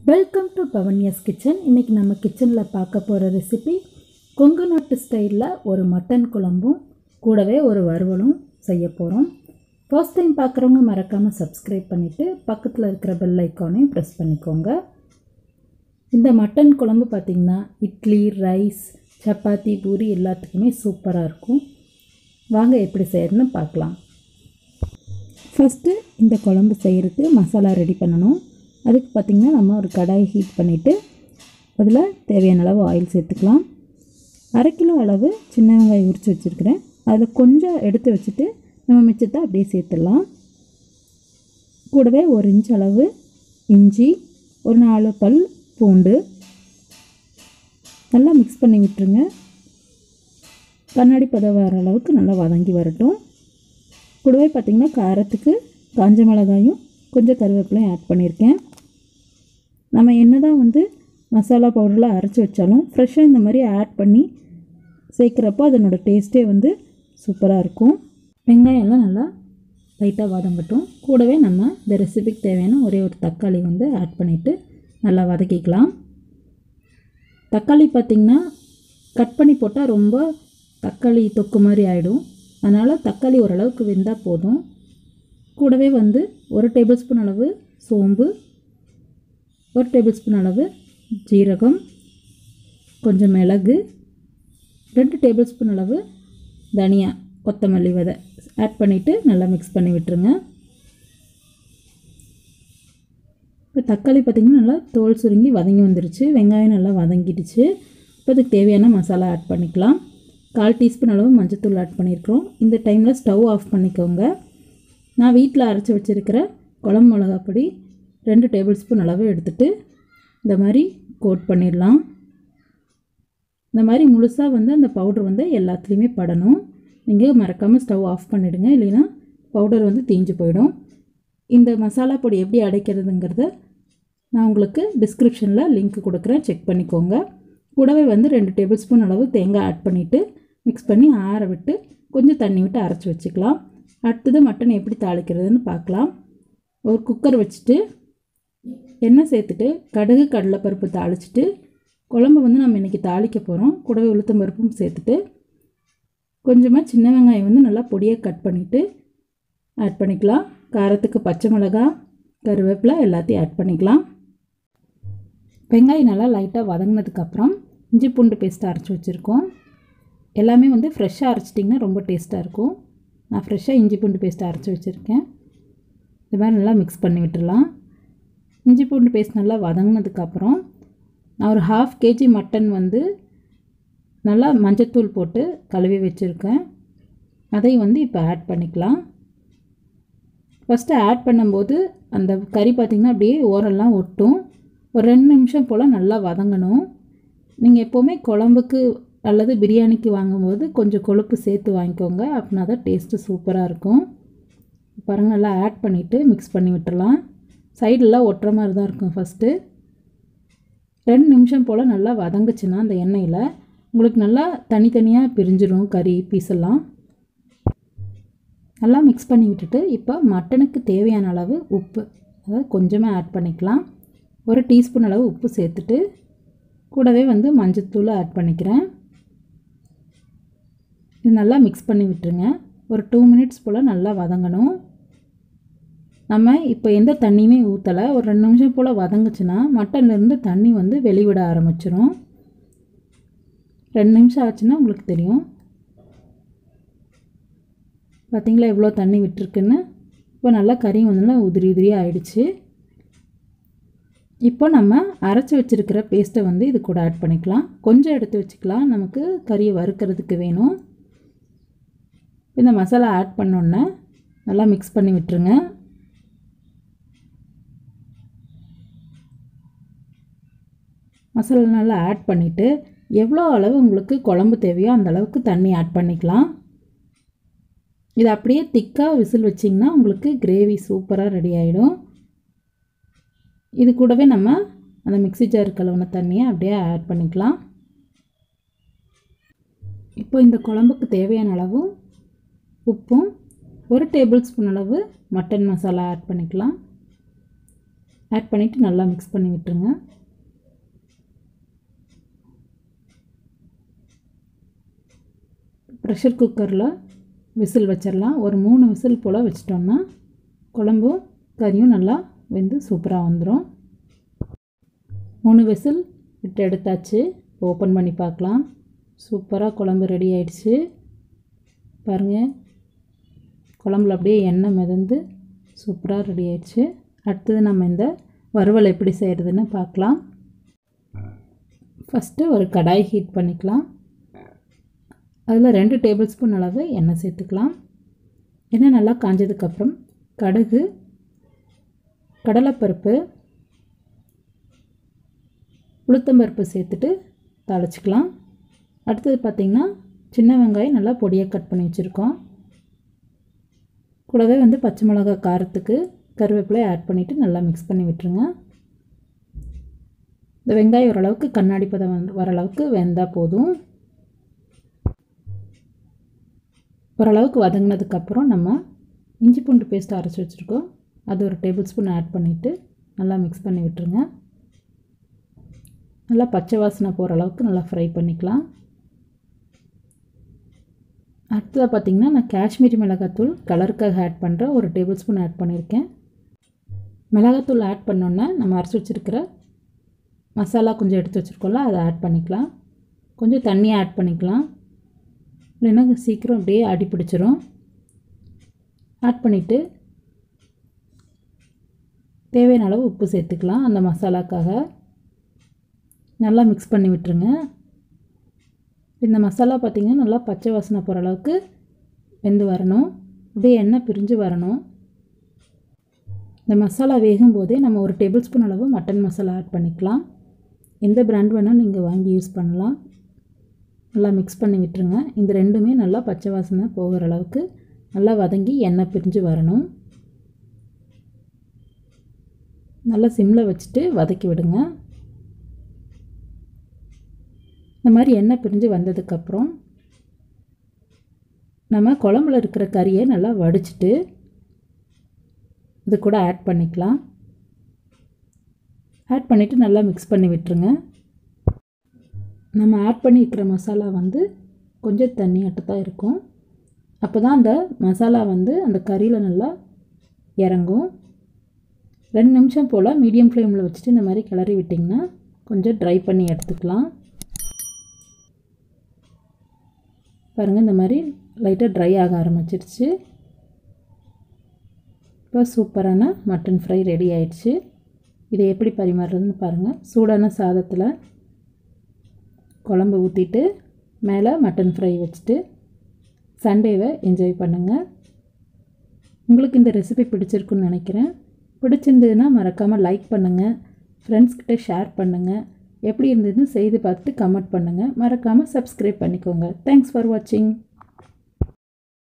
welcome to பவன்யாஸ் kitchen இன்றைக்கி நம்ம கிச்சனில் பார்க்க போகிற ரெசிபி கொங்கு நாட்டு ஸ்டைலில் ஒரு மட்டன் குழம்பும் கூடவே ஒரு வறுவலும் செய்ய போகிறோம் ஃபர்ஸ்ட் டைம் பார்க்குறவங்க மறக்காமல் சப்ஸ்கிரைப் பண்ணிவிட்டு பக்கத்தில் இருக்கிற பெல் ஐக்கானையும் ப்ரெஸ் பண்ணிக்கோங்க இந்த மட்டன் குழம்பு பார்த்திங்கன்னா இட்லி ரைஸ் சப்பாத்தி பூரி எல்லாத்துக்குமே சூப்பராக இருக்கும் வாங்க எப்படி செய்யறதுன்னு பார்க்கலாம் ஃபஸ்ட்டு இந்த குழம்பு செய்கிறதுக்கு மசாலா ரெடி பண்ணணும் அதுக்கு பார்த்திங்கன்னா நம்ம ஒரு கடாய் ஹீட் பண்ணிவிட்டு அதில் தேவையான அளவு ஆயில் சேர்த்துக்கலாம் அரை கிலோ அளவு சின்ன வெங்காயம் உரித்து வச்சுருக்கிறேன் அதில் கொஞ்சம் எடுத்து வச்சுட்டு நம்ம மிச்சத்தை அப்படியே சேர்த்துடலாம் கூடவே ஒரு இன்ச் அளவு இஞ்சி ஒரு நாலு பல் பூண்டு நல்லா மிக்ஸ் பண்ணி விட்டுருங்க கண்ணாடி பதம் வர அளவுக்கு நல்லா வதங்கி வரட்டும் கூடவே பார்த்திங்கன்னா காரத்துக்கு காஞ்ச மிளகாயும் கொஞ்சம் கருவேப்பிலையும் ஆட் பண்ணியிருக்கேன் நம்ம என்ன தான் வந்து மசாலா பவுடரில் அரைச்சி வச்சாலும் ஃப்ரெஷ்ஷாக இந்த மாதிரி ஆட் பண்ணி சேர்க்குறப்போ அதனோட டேஸ்ட்டே வந்து சூப்பராக இருக்கும் வெங்காயம்லாம் நல்லா லைட்டாக வதங்கட்டும் கூடவே நம்ம இந்த ரெசிபிக்கு தேவையான ஒரே ஒரு தக்காளி வந்து ஆட் பண்ணிவிட்டு நல்லா வதக்கிக்கலாம் தக்காளி பார்த்திங்கன்னா கட் பண்ணி போட்டால் ரொம்ப தக்காளி தொக்கு மாதிரி ஆகிடும் அதனால் தக்காளி ஓரளவுக்கு வெந்தால் போதும் கூடவே வந்து ஒரு டேபிள் ஸ்பூன் அளவு சோம்பு ஒரு டேபிள் ஸ்பூன் அளவு ஜீரகம் கொஞ்சம் மிளகு ரெண்டு டேபிள் ஸ்பூன் அளவு தனியா கொத்தமல்லி விதை ஆட் பண்ணிவிட்டு நல்லா மிக்ஸ் பண்ணி விட்டுருங்க இப்போ தக்காளி பார்த்திங்கன்னா நல்லா தோல் சுருங்கி வதங்கி வந்துருச்சு வெங்காயம் நல்லா வதங்கிடுச்சு இப்போ அதுக்கு தேவையான மசாலா ஆட் பண்ணிக்கலாம் கால் டீஸ்பூன் அளவு மஞ்சத்தூள் ஆட் பண்ணியிருக்கிறோம் இந்த டைமில் ஸ்டவ் ஆஃப் பண்ணிக்கோங்க நான் வீட்டில் அரைச்சி வச்சுருக்கிற குழம்பு மிளகாப்பொடி ரெண்டு டேபிள் ஸ்பூன் அளவு எடுத்துகிட்டு இந்த மாதிரி கோட் பண்ணிடலாம் இந்த மாதிரி முழுசாக வந்து அந்த பவுடர் வந்து எல்லாத்துலேயுமே படணும் நீங்கள் மறக்காமல் ஸ்டவ் ஆஃப் பண்ணிவிடுங்க இல்லைன்னா பவுடர் வந்து தீஞ்சு போயிடும் இந்த மசாலா பொடி எப்படி அடைக்கிறதுங்கிறத நான் உங்களுக்கு டிஸ்கிரிப்ஷனில் லிங்க் கொடுக்குறேன் செக் பண்ணிக்கோங்க கூடவே வந்து ரெண்டு டேபிள் ஸ்பூன் அளவு தேங்காய் ஆட் பண்ணிவிட்டு மிக்ஸ் பண்ணி ஆற விட்டு கொஞ்சம் தண்ணி விட்டு அரைச்சி வச்சுக்கலாம் அடுத்தது மட்டன் எப்படி தாளிக்கிறதுன்னு பார்க்கலாம் ஒரு குக்கர் வச்சுட்டு எண்ணெய் சேர்த்துட்டு கடுகு கடலைப்பருப்பு தாளிச்சிட்டு குழம்பு வந்து நம்ம இன்றைக்கி தாளிக்க போகிறோம் கூடவே உளுத்தம் பருப்பும் சேர்த்துட்டு கொஞ்சமாக சின்ன வெங்காயம் வந்து நல்லா பொடியாக கட் பண்ணிவிட்டு ஆட் பண்ணிக்கலாம் காரத்துக்கு பச்சை மிளகா கருவேப்பிலை எல்லாத்தையும் ஆட் பண்ணிக்கலாம் வெங்காயம் நல்லா லைட்டாக வதங்கினதுக்கப்புறம் இஞ்சி பூண்டு பேஸ்ட்டு அரைச்சி வச்சுருக்கோம் எல்லாமே வந்து ஃப்ரெஷ்ஷாக அரைச்சிட்டிங்கன்னா ரொம்ப டேஸ்ட்டாக இருக்கும் நான் ஃப்ரெஷ்ஷாக இஞ்சி பூண்டு பேஸ்ட்டு அரைச்சி வச்சுருக்கேன் இது மாதிரி நல்லா மிக்ஸ் பண்ணி விட்டுடலாம் இஞ்சி பூண்டு பேஸ்ட் நல்லா வதங்கினதுக்கப்புறம் நான் ஒரு ஹாஃப் கேஜி மட்டன் வந்து நல்லா மஞ்சத்தூள் போட்டு கழுவி வச்சுருக்கேன் அதையும் வந்து இப்போ ஆட் பண்ணிக்கலாம் ஃபஸ்ட்டு ஆட் பண்ணும்போது அந்த கறி பார்த்திங்கன்னா அப்படியே ஓரெல்லாம் ஒட்டும் ஒரு ரெண்டு நிமிஷம் போல் நல்லா வதங்கணும் நீங்கள் எப்போவுமே குழம்புக்கு அல்லது பிரியாணிக்கு வாங்கும்போது கொஞ்சம் கொழுப்பு சேர்த்து வாங்கிக்கோங்க அப்படின்னா தான் டேஸ்ட்டு சூப்பராக இருக்கும் பாருங்கள் நல்லா ஆட் பண்ணிவிட்டு மிக்ஸ் பண்ணி விட்டுறலாம் சைடெலாம் ஒட்டுற மாதிரி தான் இருக்கும் ஃபஸ்ட்டு ரெண்டு நிமிஷம் போல் நல்லா வதங்குச்சுன்னா அந்த எண்ணெயில் உங்களுக்கு நல்லா தனித்தனியாக பிரிஞ்சிடும் கறி பீஸெல்லாம் நல்லா மிக்ஸ் பண்ணி விட்டுட்டு இப்போ மட்டனுக்கு தேவையான அளவு உப்பு அதாவது கொஞ்சமாக ஆட் பண்ணிக்கலாம் ஒரு டீஸ்பூன் அளவு உப்பு சேர்த்துட்டு கூடவே வந்து மஞ்சத்தூள் ஆட் பண்ணிக்கிறேன் இது நல்லா மிக்ஸ் பண்ணி விட்டுருங்க ஒரு டூ மினிட்ஸ் போல் நல்லா வதங்கணும் நம்ம இப்போ எந்த தண்ணியுமே ஊற்றலை ஒரு ரெண்டு நிமிஷம் போல் வதங்குச்சுன்னா மட்டன்லேருந்து தண்ணி வந்து வெளிவிட ஆரம்பிச்சிரும் ரெண்டு நிமிஷம் ஆச்சுன்னா உங்களுக்கு தெரியும் பார்த்திங்களா எவ்வளோ தண்ணி விட்டுருக்குன்னு இப்போ நல்லா கறி வந்து உதிரி உதிரியாக ஆயிடுச்சு இப்போ நம்ம அரைச்சி வச்சுருக்கிற பேஸ்ட்டை வந்து இது கூட ஆட் பண்ணிக்கலாம் கொஞ்சம் எடுத்து வச்சுக்கலாம் நமக்கு கறியை வறுக்கிறதுக்கு வேணும் இந்த மசாலா ஆட் பண்ணோன்னே நல்லா மிக்ஸ் பண்ணி விட்டுருங்க மசாலா நல்லா ஆட் பண்ணிவிட்டு எவ்வளோ அளவு உங்களுக்கு குழம்பு தேவையோ அந்த அளவுக்கு தண்ணி ஆட் பண்ணிக்கலாம் இது அப்படியே திக்காக விசில் வச்சிங்கன்னா உங்களுக்கு கிரேவி சூப்பராக ரெடி ஆகிடும் இது கூடவே நம்ம அந்த மிக்சி ஜார் கலவுன தண்ணியை அப்படியே ஆட் பண்ணிக்கலாம் இப்போ இந்த குழம்புக்கு தேவையான அளவு உப்பும் ஒரு டேபிள் ஸ்பூன் அளவு மட்டன் மசாலா ஆட் பண்ணிக்கலாம் ஆட் பண்ணிவிட்டு நல்லா மிக்ஸ் பண்ணி விட்டுருங்க ப்ரெஷர் குக்கரில் விசில் வச்சிடலாம் ஒரு மூணு விசில் போல் வச்சிட்டோம்னா குழம்பும் கறியும் நல்லா வெந்து சூப்பராக வந்துடும் மூணு விசில் விட்டு எடுத்தாச்சு ஓப்பன் பண்ணி பார்க்கலாம் சூப்பராக குழம்பு ரெடி ஆயிடுச்சு பாருங்கள் குழம்புல அப்படியே எண்ணெய் மிதந்து சூப்பராக ரெடி ஆயிடுச்சு அடுத்தது நம்ம இந்த வறுவல் எப்படி செய்கிறதுன்னு பார்க்கலாம் ஃபஸ்ட்டு ஒரு கடாய் ஹீட் பண்ணிக்கலாம் அதில் ரெண்டு டேபிள் ஸ்பூன் அளவு எண்ணெய் சேர்த்துக்கலாம் எண்ணெய் நல்லா காஞ்சதுக்கப்புறம் கடுகு கடலைப்பருப்பு உளுத்தம்பருப்பு சேர்த்துட்டு தாளிச்சிக்கலாம் அடுத்தது பார்த்திங்கன்னா சின்ன வெங்காயம் நல்லா பொடியாக கட் பண்ணி வச்சுருக்கோம் கூடவே வந்து பச்சை மிளகா காரத்துக்கு கருவேப்பிலை ஆட் பண்ணிவிட்டு நல்லா மிக்ஸ் பண்ணி விட்டுருங்க இந்த வெங்காயம் ஓரளவுக்கு கண்ணாடி பதம் வந்து வர அளவுக்கு வெந்தால் போதும் ஓரளவுக்கு வதங்கினதுக்கப்புறம் நம்ம இஞ்சி பூண்டு பேஸ்ட் அரைச்சி வச்சுருக்கோம் அது ஒரு டேபிள் ஸ்பூன் ஆட் பண்ணிவிட்டு நல்லா மிக்ஸ் பண்ணி விட்டுருங்க நல்லா பச்சை வாசனை போகிற அளவுக்கு நல்லா ஃப்ரை பண்ணிக்கலாம் அடுத்ததாக பார்த்திங்கன்னா நான் காஷ்மீரி மிளகாத்தூள் கலருக்காக ஆட் பண்ணுறேன் ஒரு டேபிள் ஸ்பூன் ஆட் பண்ணியிருக்கேன் மிளகாத்தூள் ஆட் பண்ணோன்னே நம்ம அரைச்சி வச்சுருக்கிற மசாலா கொஞ்சம் எடுத்து வச்சுருக்கோம்ல அதை ஆட் பண்ணிக்கலாம் கொஞ்சம் தண்ணி ஆட் பண்ணிக்கலாம் இல்லைன்னா சீக்கிரம் அப்படியே அடி பிடிச்சிரும் ஆட் பண்ணிவிட்டு தேவையான அளவு உப்பு சேர்த்துக்கலாம் அந்த மசாலாக்காக நல்லா மிக்ஸ் பண்ணி விட்டுருங்க இந்த மசாலா பார்த்திங்கன்னா நல்லா பச்சை வாசனை போகிற அளவுக்கு வெந்து வரணும் அப்படியே எண்ணெய் பிரிஞ்சு வரணும் இந்த மசாலா வேகும் போதே நம்ம ஒரு டேபிள் ஸ்பூன் அளவு மட்டன் மசாலா ஆட் பண்ணிக்கலாம் எந்த பிராண்ட் வேணால் நீங்கள் வாங்கி யூஸ் பண்ணலாம் நல்லா மிக்ஸ் பண்ணி விட்டுருங்க இந்த ரெண்டுமே நல்லா பச்சை வாசனை போகிற அளவுக்கு நல்லா வதங்கி எண்ணெய் பிரிஞ்சு வரணும் நல்லா சிம்மில் வச்சுட்டு வதக்கி விடுங்க இந்த மாதிரி எண்ணெய் பிரிஞ்சு வந்ததுக்கப்புறம் நம்ம குழம்புல இருக்கிற கறியை நல்லா வடிச்சிட்டு இது கூட ஆட் பண்ணிக்கலாம் ஆட் பண்ணிவிட்டு நல்லா மிக்ஸ் பண்ணி விட்டுருங்க நம்ம ஆட் பண்ணியிருக்கிற மசாலா வந்து கொஞ்சம் தண்ணியாட்டு தான் இருக்கும் அப்போ தான் அந்த மசாலா வந்து அந்த கறியில் நல்லா இறங்கும் ரெண்டு நிமிஷம் போல் மீடியம் ஃப்ளேமில் வச்சுட்டு இந்த மாதிரி கிளறி விட்டிங்கன்னா கொஞ்சம் ட்ரை பண்ணி எடுத்துக்கலாம் பாருங்கள் இந்த மாதிரி லைட்டாக ட்ரை ஆக ஆரம்பிச்சிருச்சு இப்போ சூப்பரான மட்டன் ஃப்ரை ரெடி ஆயிடுச்சு இதை எப்படி பரிமாறுறதுன்னு பாருங்கள் சூடான சாதத்தில் குழம்பு ஊற்றிட்டு மேலே மட்டன் ஃப்ரை வச்சுட்டு சண்டேவை என்ஜாய் பண்ணுங்கள் உங்களுக்கு இந்த ரெசிபி பிடிச்சிருக்குன்னு நினைக்கிறேன் பிடிச்சிருந்ததுன்னா மறக்காமல் லைக் பண்ணுங்கள் ஃப்ரெண்ட்ஸ்கிட்ட ஷேர் பண்ணுங்கள் எப்படி இருந்ததுன்னு செய்து பார்த்துட்டு கமெண்ட் பண்ணுங்கள் மறக்காமல் சப்ஸ்கிரைப் பண்ணிக்கோங்க தேங்க்ஸ் ஃபார் வாட்சிங்